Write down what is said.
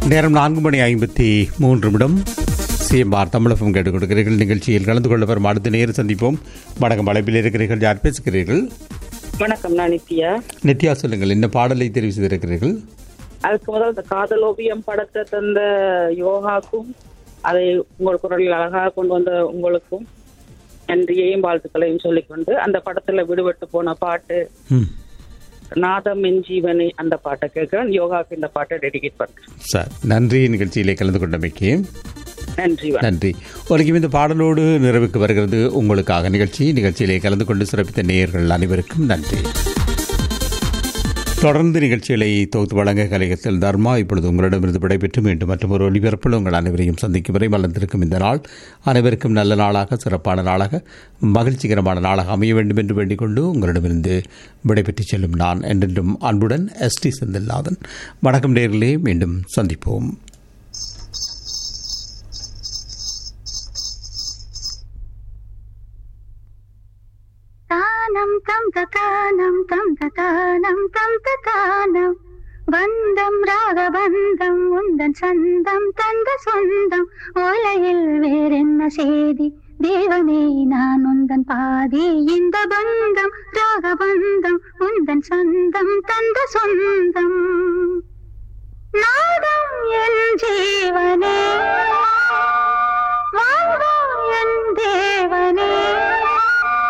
நேரம் நான்கு மணி ஐம்பத்தி மூன்று நிமிடம் சிஎம்ஆர் தமிழகம் கேட்டுக் கொடுக்கிறீர்கள் நிகழ்ச்சியில் கலந்து கொள்ள வரும் அடுத்த நேரம் சந்திப்போம் வணக்கம் அழைப்பில் இருக்கிறீர்கள் யார் பேசுகிறீர்கள் வணக்கம் நான் நித்யா நித்யா சொல்லுங்கள் என்ன பாடலை தெரிவு செய்திருக்கிறீர்கள் அதுக்கு முதல் இந்த காதல் ஓவியம் படத்தை தந்த யோகாக்கும் அதை உங்கள் குரலில் அழகாக கொண்டு வந்த உங்களுக்கும் நன்றியையும் வாழ்த்துக்களையும் சொல்லிக்கொண்டு அந்த படத்துல விடுபட்டு போன பாட்டு ம் நாதம் என் ஜீவனே அந்த பாட்டை கேட்கிறேன் யோகாக்கு இந்த பாட்டை டெடிகேட் பண்றேன் சார் நன்றி நிகழ்ச்சியிலே கலந்து கொண்டமைக்கு நன்றி வணக்கம். நன்றி உலகம் இந்த பாடலோடு நிறைவுக்கு வருகிறது உங்களுக்காக நிகழ்ச்சி நிகழ்ச்சியிலே கலந்து கொண்டு சிறப்பித்த நேயர்கள் அனைவருக்கும் நன்றி தொடர்ந்து நிகழ்ச்சிகளை தொகுத்து வழங்க கலையத்தில் தர்மா இப்பொழுது உங்களிடமிருந்து விடைபெற்று மீண்டும் மற்றும் ஒரு ஒளிபரப்பில் உங்கள் அனைவரையும் சந்திக்கும் வரை மலர்ந்திருக்கும் இந்த நாள் அனைவருக்கும் நல்ல நாளாக சிறப்பான நாளாக மகிழ்ச்சிகரமான நாளாக அமைய வேண்டும் என்று வேண்டிக் கொண்டு உங்களிடமிருந்து விடைபெற்று செல்லும் நான் என்றென்றும் அன்புடன் எஸ் டி செந்தில்நாதன் வணக்கம் நேர்களே மீண்டும் சந்திப்போம் தானம் தம் தானம் தம் தானம் தம் தானம் பந்தம் ராகபந்தம் உந்தன் சந்தம் தந்த சொந்தம் ஓலையில் வேறென்ன செய்தி தேவனே நான் உந்தன் பாதி இந்த பந்தம் ராகபந்தம் உந்தன் சந்தம் தந்த சொந்தம்